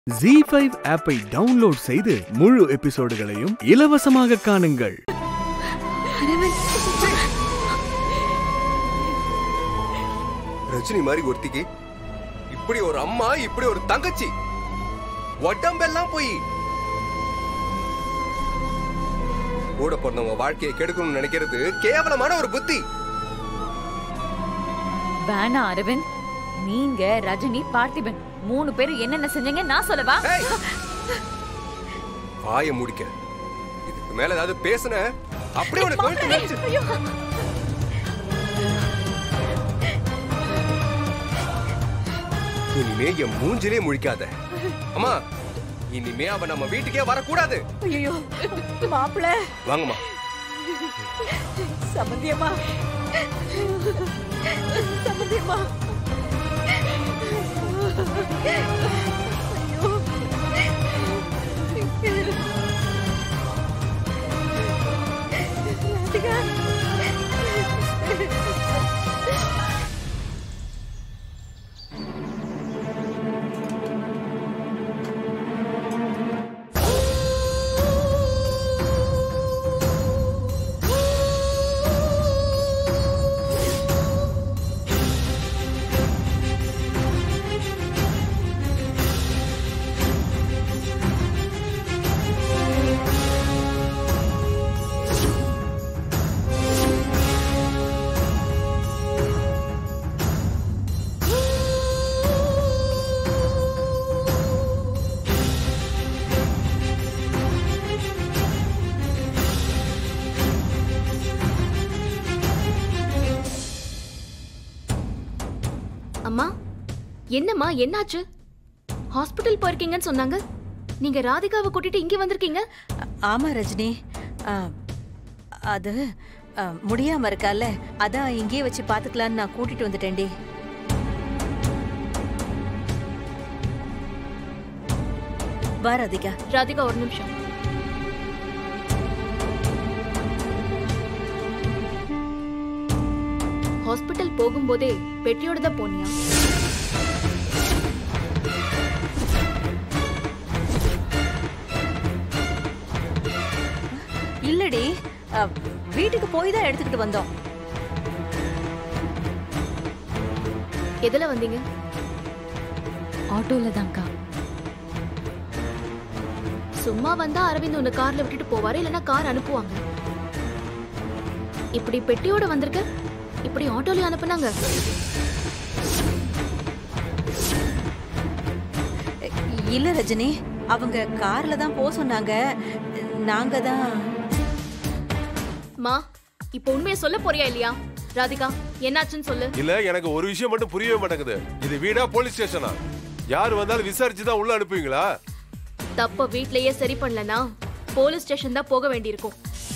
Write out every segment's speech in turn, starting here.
G five ஆப்பை download செய்து முழு எபிசோடுகளையும் இலவசமாக காணுங்கள் ரஜினி மாதிரி ஒருத்திக்கு இப்படி ஒரு அம்மா இப்படி ஒரு தங்கச்சி உடம்பெல்லாம் போய் கூட பிறந்தவங்க வாழ்க்கையை கெடுக்கணும்னு நினைக்கிறது கேவலமான ஒரு புத்தி வேணா அரவிந்த் நீங்க ரஜினி பார்த்திபன் மூணு பேரும் என்னென்ன செஞ்சீங்க நான் சொல்லவா ஏய்! வாயை முடிக்க இதுக்கு மேல ஏதாவது பேசுன அப்படியே உனக்கு கழுத்து நெரிச்சு. இனிமே என் மூஞ்சிலே முழிக்காத அம்மா இனிமே அவ நம்ம வீட்டுக்கே வரக்கூடாது ஐயோ மாப்பிள்ள வாங்கம்மா சம்மந்தியம்மா சம்மந்தியம்மா ராதிகா அம்மா என்னம்மா என்னாச்சு ஹாஸ்பிட்டல் போயிருக்கீங்கன்னு சொன்னாங்க நீங்க ராதிகாவை கூட்டிட்டு இங்க வந்திருக்கீங்க ஆமா ரஜினி ஆ, அது ஆ, முடியாம இருக்கால அதான் இங்கேயே வச்சு பாத்துக்கலான்னு நான் கூட்டிட்டு வந்துட்டேன்டி வா ராதிகா ராதிகா ஒரு நிமிஷம் ஹாஸ்பிட்டல் போகும்போதே பெட்டியோட தான் போனியா இல்லடி ஆ, வீட்டுக்கு போய் தான் எடுத்துக்கிட்டு வந்தோம் எதுல வந்தீங்க ஆட்டோல தான்க்கா சும்மா வந்தா அரவிந்த் உன்னை கார்ல விட்டுட்டு போவாரு இல்லனா கார் அனுப்புவாங்க இப்படி பெட்டியோட வந்திருக்க இப்படி ஆட்டோல அனுப்புனாங்க இல்ல ரஜினி அவங்க கார்ல தான் போக சொன்னாங்க நாங்க தான் மா இப்போ உண்மையை சொல்ல போறியா இல்லையா ராதிகா என்னாச்சுன்னு சொல்லு இல்ல எனக்கு ஒரு விஷயம் மட்டும் புரியவே மாட்டேங்குது இது வீடா போலீஸ் ஸ்டேஷனா யார் வந்தாலும் விசாரிச்சு தான் உள்ள அனுப்புவீங்களா தப்ப வீட்லயே சரி பண்ணலனா போலீஸ் ஸ்டேஷன் தான் போக வேண்டியிருக்கும்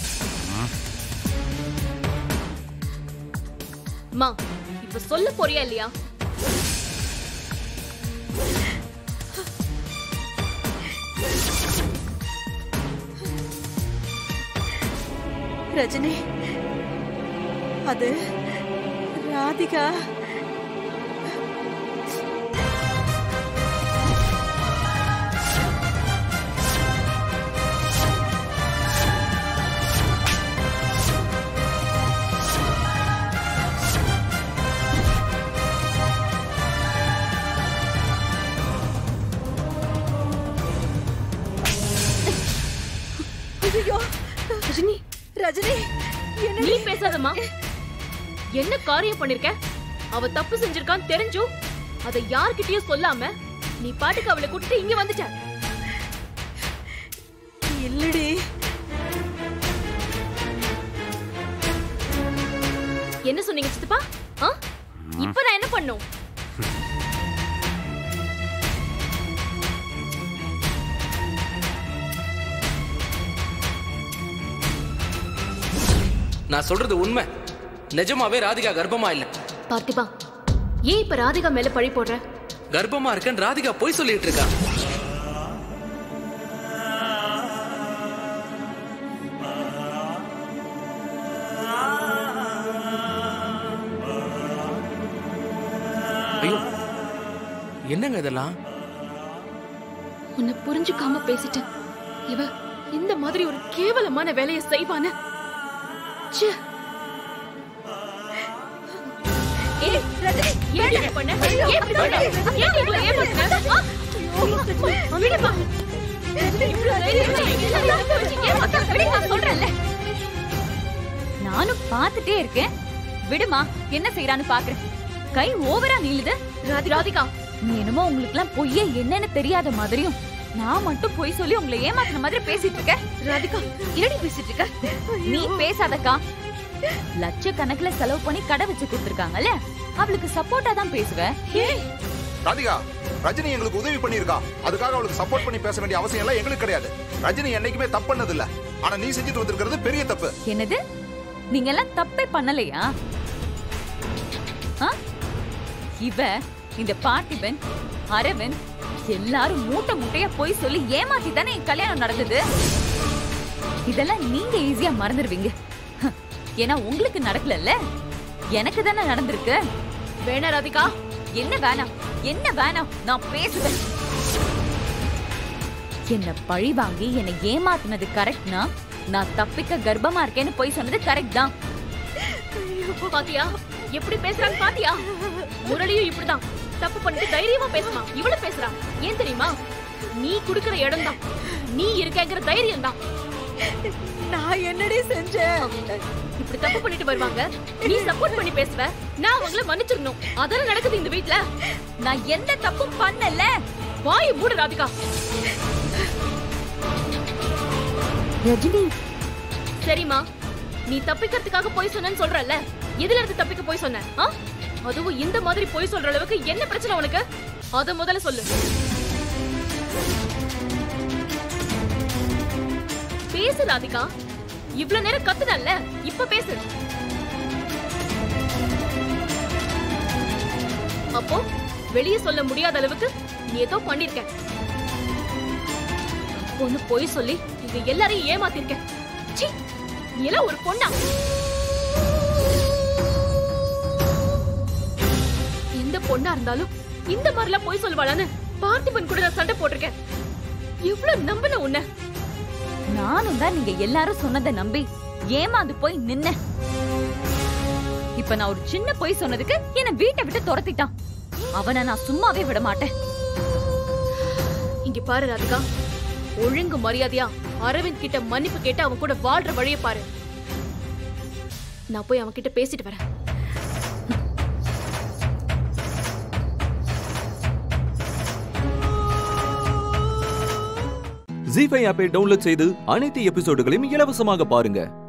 மா இப்ப சொல்ல போறியா இல்லையா ரஜினி அது ராதிகா ஐயோ ரஜினி ரஜினி என்ன நீ பேசாதம்மா என்ன காரியம் பண்ணிருக்க அவ தப்பு செஞ்சிருக்கான்னு தெரிஞ்சும் அதை யார்கிட்டயும் சொல்லாம நீ பாட்டுக்கு அவளை கூட்டிட்டு இங்க வந்துட்ட இல்லடி என்ன சொன்னீங்க சித்தப்பா ஆ? இப்ப நான் என்ன பண்ணும் நான் சொல்றது உண்மை நிஜமாவே ராதிகா கர்ப்பமா இல்ல பார்த்திபா ஏன் இப்ப ராதிகா மேல பழி போடுற கர்ப்பமா இருக்கேன்னு ராதிகா போய் சொல்லிட்டு இருக்கா ஐயோ என்னங்க இதெல்லாம் உன்னை புரிஞ்சுக்காம பேசிட்டேன் இவ இந்த மாதிரி ஒரு கேவலமான வேலையை செய்வான்னு ச்சே. ஏய், ரஜினி, ஏன்டி இப்படி பண்ண? ஏன் இப்படி பண்ண? ஏன்டி இவளை ஏமாத்துன? ஆ? விடுமா. இவ்வளவு தைரியமா எல்லாரையும் நம்ப வச்சு ஏமாத்த விடுங்க, சொல்றேன்ல. நானும் பார்த்துட்டே இருக்கேன் விடுமா என்ன செய்யறான்னு பாக்குறேன் கை ஓவரா நீளுது ராதிகா நீ என்னமோ உங்களுக்கு எல்லாம் பொய்யே என்னன்னு தெரியாத மாதிரியும் நான் மட்டும் பொய் சொல்லி உங்களை ஏமாத்துன மாதிரி பேசிட்டு இருக்க ராதிகா என்னடி பேசிட்டு இருக்க நீ பேசாதக்கா லட்சக்கணக்குல செலவு பண்ணி கடை வச்சு கொடுத்துருக்காங்கல்ல அவளுக்கு சப்போர்ட்டா தான் பேசுவ ராதிகா ரஜினி எங்களுக்கு உதவி பண்ணியிருக்கா அதுக்காக அவளுக்கு சப்போர்ட் பண்ணி பேச வேண்டிய அவசியம் எல்லாம் எங்களுக்கு கிடையாது ரஜினி என்னைக்குமே தப்பு பண்ணது இல்ல ஆனா நீ செஞ்சுட்டு வந்திருக்கிறது பெரிய தப்பு என்னது நீங்க எல்லாம் தப்பே பண்ணலையா ஆ? இவ இந்த பார்த்திபன் அரவன் எல்லாரும் மூட்டை மூட்டையா போய் சொல்லி ஏமாத்தி தானே என் கல்யாணம் நடந்தது இதெல்லாம் நீங்க ஈஸியா மறந்துடுவீங்க ஹ, ஏன்னா உங்களுக்கு நடக்கலல்ல எனக்கு தானே நடந்திருக்கு வேணா ராதிகா என்ன வேணாம் என்ன வேணாம் நான் பேசுவேன் என்ன பழி வாங்கி என்னை ஏமாத்துனது கரெக்ட்னா நான் தப்பிக்க கர்ப்பமா இருக்கேன்னு போய் சொன்னது கரெக்ட் தான் பாத்தியா எப்படி பேசுறான்னு பாத்தியா முரளியும் இப்படிதான் தப்பு பண்ணிட்டு தைரியமா பேசுறான் இவ்வளவு பேசுறான் ஏன் தெரியுமா நீ குடுக்கிற இடம் தான் நீ இருக்கங்கிற தைரியம் தான் நான் என்னடி செஞ்சேன் இப்படி தப்பு பண்ணிட்டு வருவாங்க நீ சப்போர்ட் பண்ணி பேசுவ நான் அவங்கள மன்னிச்சிடணும் அதெல்லாம் நடக்குது இந்த வீட்ல நான் எந்த தப்பும் பண்ணல வாயை மூடு ராதிகா ரஜினி சரிம்மா நீ தப்பிக்கிறதுக்காக போய் சொன்னேன்னு சொல்றல்ல எதுல இருந்து தப்பிக்க போய் சொன்ன ஆ? அதுவும் இந்த மாதிரி போய் சொல்ற அளவுக்கு என்ன பிரச்சனை உனக்கு அத முதல்ல சொல்லு பேசு ராதிகா இவ்ளோ நேரம் கத்துனல்ல இப்ப பேசு அப்போ வெளிய சொல்ல முடியாத அளவுக்கு நீ ஏதோ பண்ணிருக்க பொண்ணு பொய் சொல்லி இங்க எல்லாரையும் ஏமாத்திருக்க ச்சீ நீ எல்லாம் ஒரு பொண்ணா எந்த பொண்ணா இருந்தாலும் இந்த மாதிரிலாம் பொய் சொல்லுவாளான்னு பார்த்திபன் கூட நான் சண்டை போட்டிருக்கேன் எவ்வளவு நம்பின உன்ன நானும் தான் நீங்க எல்லாரும் சொன்னதை நம்பி ஏமாந்து போய் நின்ன இப்ப நான் ஒரு சின்ன பொய் சொன்னதுக்கு என்ன வீட்டை விட்டு துரத்திட்டான் அவனை நான் சும்மாவே விட மாட்டேன் இங்க பாரு ராதிகா ஒழுங்கு மரியாதையா அரவிந்த் கிட்ட மன்னிப்பு கேட்டு அவன் கூட வாழ்ற வழியை பாரு நான் போய் அவன் கிட்ட பேசிட்டு வரேன் ஜி ஃபைவ் ஆப்பை டவுன்லோட் செய்து அனைத்து எபிசோடுகளையும் இலவசமாக பாருங்க